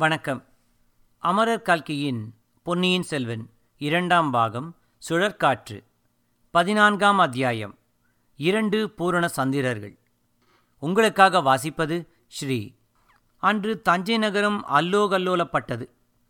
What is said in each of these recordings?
வணக்கம் அமரர் கல்கியின் பொன்னியின் செல்வன் இரண்டாம் பாகம் சுழற்காற்று பதினான்காம் அத்தியாயம் இரண்டு பூரண சந்திரர்கள் உங்களுக்காக வாசிப்பது ஸ்ரீ அன்று தஞ்சை நகரம் அல்லோகல்லோலப்பட்டது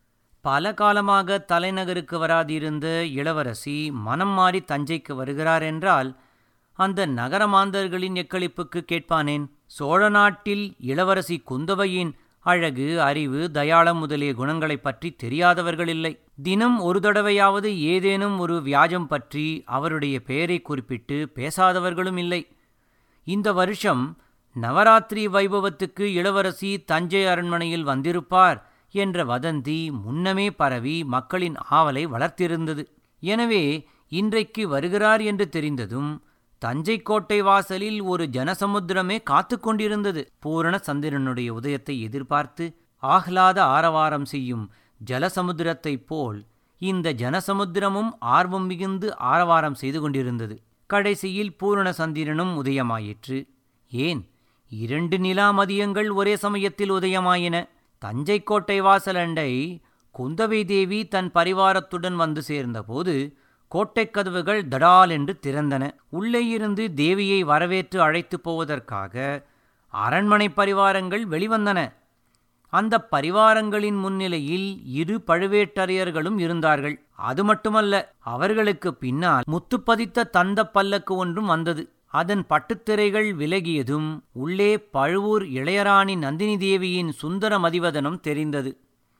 பல காலமாக தலைநகருக்கு வராதிருந்த இளவரசி மனம் மாறி தஞ்சைக்கு வருகிறார் என்றால் அந்த நகரமாந்தர்களின் எக்களிப்புக்கு கேட்பானேன் சோழ நாட்டில் இளவரசி குந்தவையின் அழகு அறிவு தயாளம் முதலிய குணங்களைப் பற்றி தெரியாதவர்கள் இல்லை தினம் ஒரு தடவையாவது ஏதேனும் ஒரு வியாஜம் பற்றி அவருடைய பெயரை குறிப்பிட்டு பேசாதவர்களும் இல்லை இந்த வருஷம் நவராத்திரி வைபவத்துக்கு இளவரசி தஞ்சை அரண்மனையில் வந்திருப்பார் என்ற வதந்தி முன்னமே பரவி மக்களின் ஆவலை வளர்த்திருந்தது எனவே இன்றைக்கு வருகிறார் என்று தெரிந்ததும் தஞ்சை கோட்டை வாசலில் ஒரு ஜனசமுத்திரமே காத்து கொண்டிருந்தது பூரண சந்திரனுடைய உதயத்தை எதிர்பார்த்து ஆஹ்லாத ஆரவாரம் செய்யும் ஜலசமுத்திரத்தைப் போல் இந்த ஜனசமுத்திரமும் ஆர்வம் மிகுந்து ஆரவாரம் செய்து கொண்டிருந்தது கடைசியில் பூரண சந்திரனும் உதயமாயிற்று ஏன் இரண்டு நிலா மதியங்கள் ஒரே சமயத்தில் உதயமாயின தஞ்சை கோட்டை வாசலண்டை குந்தவை தேவி தன் பரிவாரத்துடன் வந்து சேர்ந்தபோது கோட்டைக் கதவுகள் தடால் என்று திறந்தன உள்ளே இருந்து தேவியை வரவேற்று அழைத்துப் போவதற்காக அரண்மனை பரிவாரங்கள் வெளிவந்தன அந்த பரிவாரங்களின் முன்னிலையில் இரு பழுவேட்டரையர்களும் இருந்தார்கள் அது மட்டுமல்ல அவர்களுக்கு பின்னால் முத்துப்பதித்த தந்த பல்லக்கு ஒன்றும் வந்தது அதன் பட்டுத்திரைகள் விலகியதும் உள்ளே பழுவூர் இளையராணி நந்தினி தேவியின் சுந்தர மதிவதனம் தெரிந்தது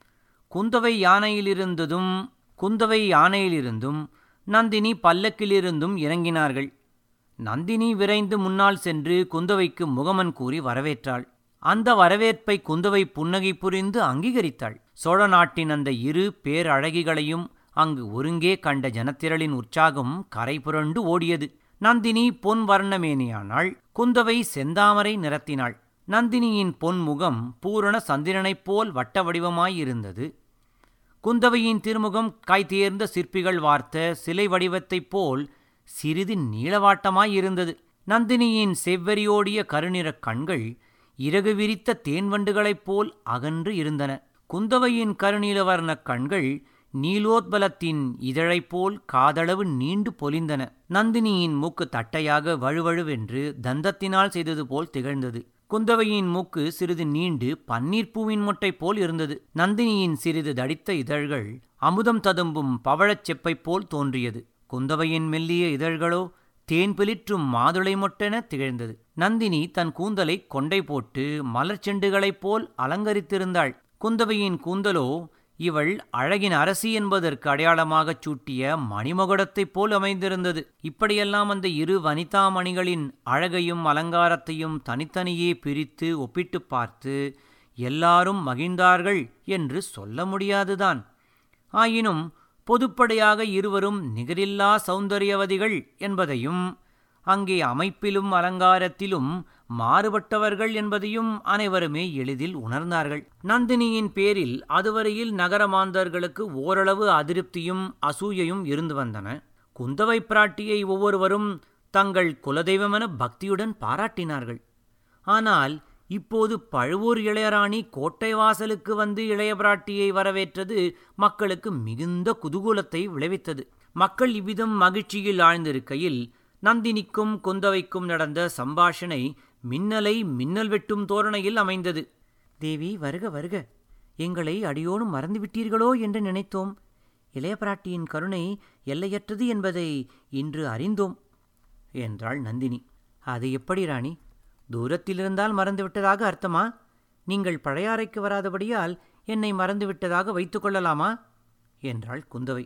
குந்தவை யானையிலிருந்ததும் குந்தவை யானையிலிருந்தும் நந்தினி பல்லக்கிலிருந்தும் இறங்கினார்கள் நந்தினி விரைந்து முன்னால் சென்று குந்தவைக்கு முகமன் கூறி வரவேற்றாள் அந்த வரவேற்பை குந்தவை புன்னகை புரிந்து அங்கீகரித்தாள் சோழ நாட்டின் அந்த இரு பேரழகிகளையும் அங்கு ஒருங்கே கண்ட ஜனத்திரளின் உற்சாகம் கரை புரண்டு ஓடியது நந்தினி பொன் வர்ணமேனியானாள் குந்தவை செந்தாமரை நிறத்தினாள் நந்தினியின் பொன்முகம் பூரண சந்திரனைப் போல் வட்ட வடிவமாயிருந்தது குந்தவையின் திருமுகம் காய்தேர்ந்த சிற்பிகள் வார்த்த சிலை வடிவத்தைப் போல் சிறிது நீளவாட்டமாயிருந்தது நந்தினியின் செவ்வெறியோடிய கருநிறக் கண்கள் இறகு விரித்த தேன்வண்டுகளைப் போல் அகன்று இருந்தன குந்தவையின் கருநீலவர்ணக் கண்கள் நீலோத்பலத்தின் இதழைப் போல் காதளவு நீண்டு பொலிந்தன நந்தினியின் மூக்கு தட்டையாக வழுவழுவென்று தந்தத்தினால் செய்தது போல் திகழ்ந்தது குந்தவையின் மூக்கு சிறிது நீண்டு பன்னீர் பூவின் முட்டை போல் இருந்தது நந்தினியின் சிறிது தடித்த இதழ்கள் அமுதம் ததும்பும் பவழச் செப்பைப் போல் தோன்றியது குந்தவையின் மெல்லிய இதழ்களோ தேன் பிளிற்றும் மாதுளை மொட்டென திகழ்ந்தது நந்தினி தன் கூந்தலை கொண்டை போட்டு மலர் செண்டுகளைப் போல் அலங்கரித்திருந்தாள் குந்தவையின் கூந்தலோ இவள் அழகின் அரசி என்பதற்கு அடையாளமாகச் சூட்டிய மணிமகுடத்தைப் போல் அமைந்திருந்தது இப்படியெல்லாம் அந்த இரு வனிதாமணிகளின் அழகையும் அலங்காரத்தையும் தனித்தனியே பிரித்து ஒப்பிட்டுப் பார்த்து எல்லாரும் மகிழ்ந்தார்கள் என்று சொல்ல முடியாதுதான் ஆயினும் பொதுப்படையாக இருவரும் நிகரில்லா சௌந்தரியவதிகள் என்பதையும் அங்கே அமைப்பிலும் அலங்காரத்திலும் மாறுபட்டவர்கள் என்பதையும் அனைவருமே எளிதில் உணர்ந்தார்கள் நந்தினியின் பேரில் அதுவரையில் நகரமாந்தர்களுக்கு ஓரளவு அதிருப்தியும் அசூயையும் இருந்து வந்தன குந்தவை பிராட்டியை ஒவ்வொருவரும் தங்கள் குலதெய்வமென பக்தியுடன் பாராட்டினார்கள் ஆனால் இப்போது பழுவூர் இளையராணி கோட்டை வாசலுக்கு வந்து இளைய பிராட்டியை வரவேற்றது மக்களுக்கு மிகுந்த குதூகூலத்தை விளைவித்தது மக்கள் இவ்விதம் மகிழ்ச்சியில் ஆழ்ந்திருக்கையில் நந்தினிக்கும் குந்தவைக்கும் நடந்த சம்பாஷணை மின்னலை மின்னல் வெட்டும் தோரணையில் அமைந்தது தேவி வருக வருக எங்களை அடியோடும் மறந்துவிட்டீர்களோ என்று நினைத்தோம் இளைய பிராட்டியின் கருணை எல்லையற்றது என்பதை இன்று அறிந்தோம் என்றாள் நந்தினி அது எப்படி ராணி தூரத்திலிருந்தால் மறந்துவிட்டதாக அர்த்தமா நீங்கள் பழையாறைக்கு வராதபடியால் என்னை மறந்துவிட்டதாக வைத்துக்கொள்ளலாமா என்றாள் குந்தவை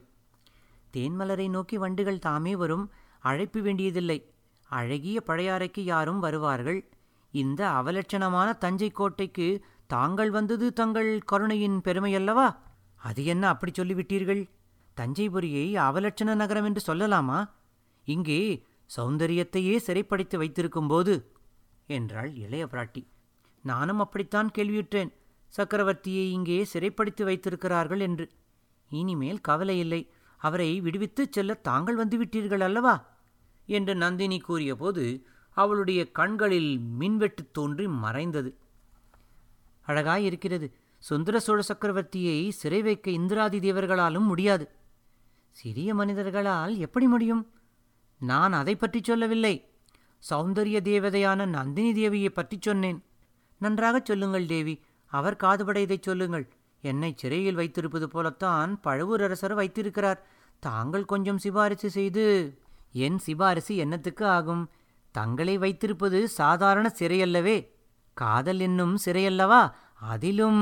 தேன்மலரை நோக்கி வண்டுகள் தாமே வரும் அழைப்பு வேண்டியதில்லை அழகிய பழையாறைக்கு யாரும் வருவார்கள் இந்த அவலட்சணமான தஞ்சை கோட்டைக்கு தாங்கள் வந்தது தங்கள் கருணையின் பெருமையல்லவா அது என்ன அப்படி சொல்லிவிட்டீர்கள் தஞ்சைபுரியை அவலட்சண நகரம் என்று சொல்லலாமா இங்கே சௌந்தரியத்தையே சிறைப்படுத்தி வைத்திருக்கும்போது என்றாள் இளைய பிராட்டி நானும் அப்படித்தான் கேள்வியுற்றேன் சக்கரவர்த்தியை இங்கே சிறைப்படுத்தி வைத்திருக்கிறார்கள் என்று இனிமேல் கவலை இல்லை அவரை விடுவித்துச் செல்ல தாங்கள் வந்துவிட்டீர்கள் அல்லவா என்று நந்தினி கூறியபோது அவளுடைய கண்களில் மின்வெட்டு தோன்றி மறைந்தது அழகாயிருக்கிறது சுந்தர சோழ சக்கரவர்த்தியை சிறை வைக்க இந்திராதி தேவர்களாலும் முடியாது சிறிய மனிதர்களால் எப்படி முடியும் நான் அதை பற்றி சொல்லவில்லை சௌந்தரிய தேவதையான நந்தினி தேவியை பற்றி சொன்னேன் நன்றாகச் சொல்லுங்கள் தேவி அவர் காதுபட இதைச் சொல்லுங்கள் என்னை சிறையில் வைத்திருப்பது போலத்தான் பழுவூர் அரசர் வைத்திருக்கிறார் தாங்கள் கொஞ்சம் சிபாரிசு செய்து என் சிபாரிசு என்னத்துக்கு ஆகும் தங்களை வைத்திருப்பது சாதாரண சிறையல்லவே காதல் என்னும் சிறையல்லவா அதிலும்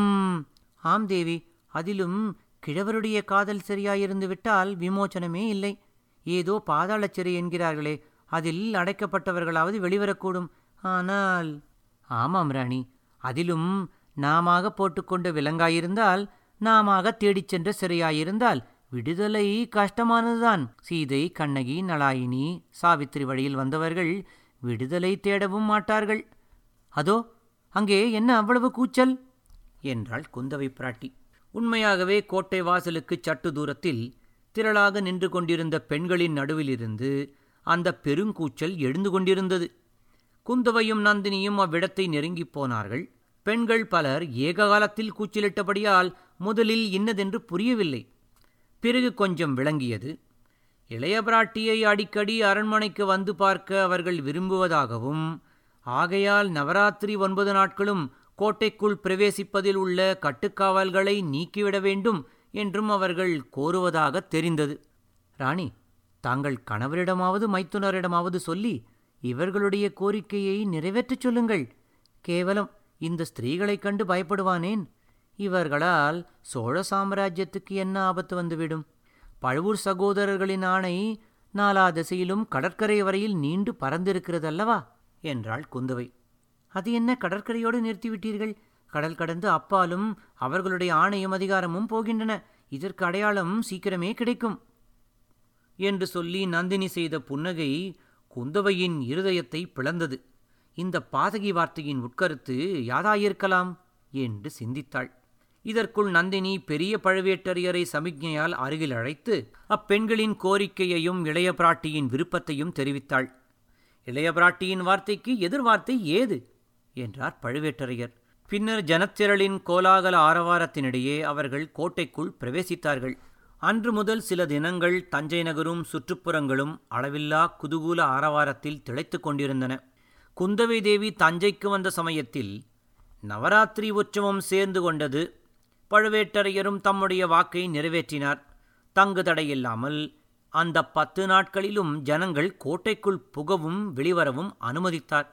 ஆம் தேவி அதிலும் கிழவருடைய காதல் சரியாயிருந்து விட்டால் விமோச்சனமே இல்லை ஏதோ பாதாளச் சிறை என்கிறார்களே அதில் அடைக்கப்பட்டவர்களாவது வெளிவரக்கூடும் ஆனால் ஆமாம் ராணி அதிலும் நாமாக போட்டுக்கொண்ட விலங்காயிருந்தால் நாமாக தேடிச் சென்ற சிறையாயிருந்தால் விடுதலை கஷ்டமானதுதான் சீதை கண்ணகி நலாயினி சாவித்திரி வழியில் வந்தவர்கள் விடுதலை தேடவும் மாட்டார்கள் அதோ அங்கே என்ன அவ்வளவு கூச்சல் என்றாள் குந்தவை பிராட்டி உண்மையாகவே கோட்டை வாசலுக்குச் சற்று தூரத்தில் திரளாக நின்று கொண்டிருந்த பெண்களின் நடுவிலிருந்து அந்த பெருங்கூச்சல் எழுந்து கொண்டிருந்தது குந்தவையும் நந்தினியும் அவ்விடத்தை நெருங்கிப் போனார்கள் பெண்கள் பலர் ஏககாலத்தில் கூச்சலிட்டபடியால் முதலில் இன்னதென்று புரியவில்லை பிறகு கொஞ்சம் விளங்கியது இளைய பிராட்டியை அடிக்கடி அரண்மனைக்கு வந்து பார்க்க அவர்கள் விரும்புவதாகவும் ஆகையால் நவராத்திரி ஒன்பது நாட்களும் கோட்டைக்குள் பிரவேசிப்பதில் உள்ள கட்டுக்காவல்களை நீக்கிவிட வேண்டும் என்றும் அவர்கள் கோருவதாக தெரிந்தது ராணி தாங்கள் கணவரிடமாவது மைத்துனரிடமாவது சொல்லி இவர்களுடைய கோரிக்கையை நிறைவேற்றச் சொல்லுங்கள் கேவலம் இந்த ஸ்திரீகளைக் கண்டு பயப்படுவானேன் இவர்களால் சோழ சாம்ராஜ்யத்துக்கு என்ன ஆபத்து வந்துவிடும் பழுவூர் சகோதரர்களின் ஆணை நாலா திசையிலும் கடற்கரை வரையில் நீண்டு பறந்திருக்கிறதல்லவா என்றாள் குந்தவை அது என்ன கடற்கரையோடு நிறுத்திவிட்டீர்கள் கடல் கடந்து அப்பாலும் அவர்களுடைய ஆணையும் அதிகாரமும் போகின்றன இதற்கு அடையாளம் சீக்கிரமே கிடைக்கும் என்று சொல்லி நந்தினி செய்த புன்னகை குந்தவையின் இருதயத்தை பிளந்தது இந்த பாதகி வார்த்தையின் உட்கருத்து யாதாயிருக்கலாம் என்று சிந்தித்தாள் இதற்குள் நந்தினி பெரிய பழுவேட்டரையரை சமிக்ஞையால் அருகில் அழைத்து அப்பெண்களின் கோரிக்கையையும் இளைய பிராட்டியின் விருப்பத்தையும் தெரிவித்தாள் இளைய பிராட்டியின் வார்த்தைக்கு எதிர்வார்த்தை ஏது என்றார் பழுவேட்டரையர் பின்னர் ஜனத்திரளின் கோலாகல ஆரவாரத்தினிடையே அவர்கள் கோட்டைக்குள் பிரவேசித்தார்கள் அன்று முதல் சில தினங்கள் தஞ்சை நகரும் சுற்றுப்புறங்களும் அளவில்லா குதூகூல ஆரவாரத்தில் திளைத்துக் கொண்டிருந்தன குந்தவை தேவி தஞ்சைக்கு வந்த சமயத்தில் நவராத்திரி உற்சவம் சேர்ந்து கொண்டது பழுவேட்டரையரும் தம்முடைய வாக்கை நிறைவேற்றினார் தங்கு தடையில்லாமல் அந்த பத்து நாட்களிலும் ஜனங்கள் கோட்டைக்குள் புகவும் வெளிவரவும் அனுமதித்தார்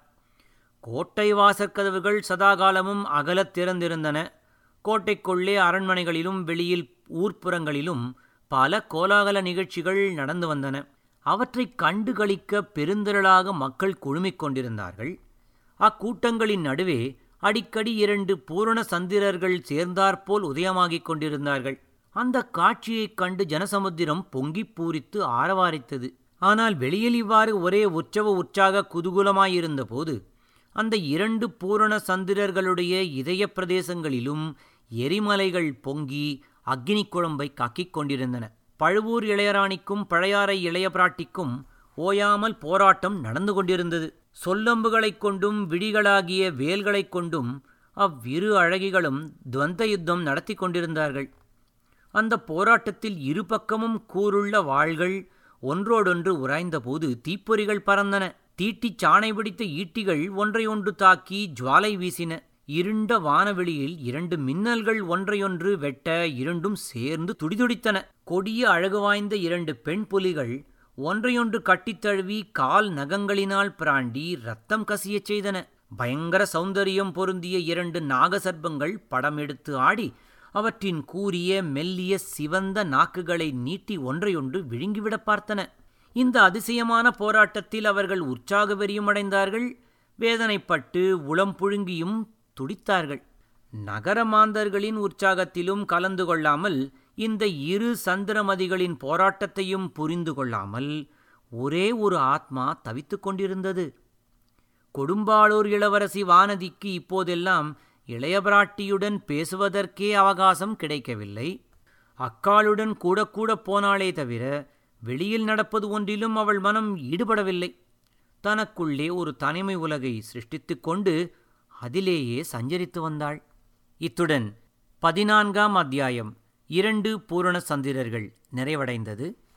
கோட்டை வாசற்கதவுகள் சதாகாலமும் அகலத் திறந்திருந்தன கோட்டைக்குள்ளே அரண்மனைகளிலும் வெளியில் ஊர்ப்புறங்களிலும் பல கோலாகல நிகழ்ச்சிகள் நடந்து வந்தன அவற்றைக் கண்டு களிக்க பெருந்திரளாக மக்கள் குழுமிக் கொண்டிருந்தார்கள் அக்கூட்டங்களின் நடுவே அடிக்கடி இரண்டு பூரண சந்திரர்கள் சேர்ந்தாற்போல் உதயமாகிக் கொண்டிருந்தார்கள் அந்த காட்சியைக் கண்டு ஜனசமுத்திரம் பொங்கிப் பூரித்து ஆரவாரித்தது ஆனால் வெளியில் இவ்வாறு ஒரே உற்சவ உற்சாக குதூகூலமாயிருந்த போது அந்த இரண்டு பூரண சந்திரர்களுடைய இதய பிரதேசங்களிலும் எரிமலைகள் பொங்கி அக்னி குழம்பை காக்கிக் கொண்டிருந்தன பழுவூர் இளையராணிக்கும் பழையாறை இளைய பிராட்டிக்கும் ஓயாமல் போராட்டம் நடந்து கொண்டிருந்தது சொல்லம்புகளைக் கொண்டும் விழிகளாகிய வேல்களைக் கொண்டும் அவ்விரு அழகிகளும் துவந்த யுத்தம் நடத்தி கொண்டிருந்தார்கள் அந்த போராட்டத்தில் இரு பக்கமும் கூருள்ள வாள்கள் ஒன்றோடொன்று உராய்ந்தபோது தீப்பொறிகள் பறந்தன தீட்டிச் சாணை பிடித்த ஈட்டிகள் ஒன்றையொன்று தாக்கி ஜுவாலை வீசின இருண்ட வானவெளியில் இரண்டு மின்னல்கள் ஒன்றையொன்று வெட்ட இரண்டும் சேர்ந்து துடிதுடித்தன கொடிய அழகு வாய்ந்த இரண்டு பெண் புலிகள் ஒன்றையொன்று கட்டித் தழுவி கால் நகங்களினால் பிராண்டி ரத்தம் கசியச் செய்தன பயங்கர சௌந்தரியம் பொருந்திய இரண்டு நாகசர்ப்பங்கள் படம் எடுத்து ஆடி அவற்றின் கூரிய மெல்லிய சிவந்த நாக்குகளை நீட்டி ஒன்றையொன்று விழுங்கிவிட பார்த்தன இந்த அதிசயமான போராட்டத்தில் அவர்கள் உற்சாக வெறியுமடைந்தார்கள் வேதனைப்பட்டு உளம் புழுங்கியும் துடித்தார்கள் நகர மாந்தர்களின் உற்சாகத்திலும் கலந்து கொள்ளாமல் இந்த இரு சந்திரமதிகளின் போராட்டத்தையும் புரிந்து கொள்ளாமல் ஒரே ஒரு ஆத்மா தவித்துக் கொண்டிருந்தது கொடும்பாளூர் இளவரசி வானதிக்கு இப்போதெல்லாம் இளையபிராட்டியுடன் பேசுவதற்கே அவகாசம் கிடைக்கவில்லை அக்காளுடன் கூட கூட போனாளே தவிர வெளியில் நடப்பது ஒன்றிலும் அவள் மனம் ஈடுபடவில்லை தனக்குள்ளே ஒரு தனிமை உலகை சிருஷ்டித்துக் கொண்டு அதிலேயே சஞ்சரித்து வந்தாள் இத்துடன் பதினான்காம் அத்தியாயம் இரண்டு பூரண சந்திரர்கள் நிறைவடைந்தது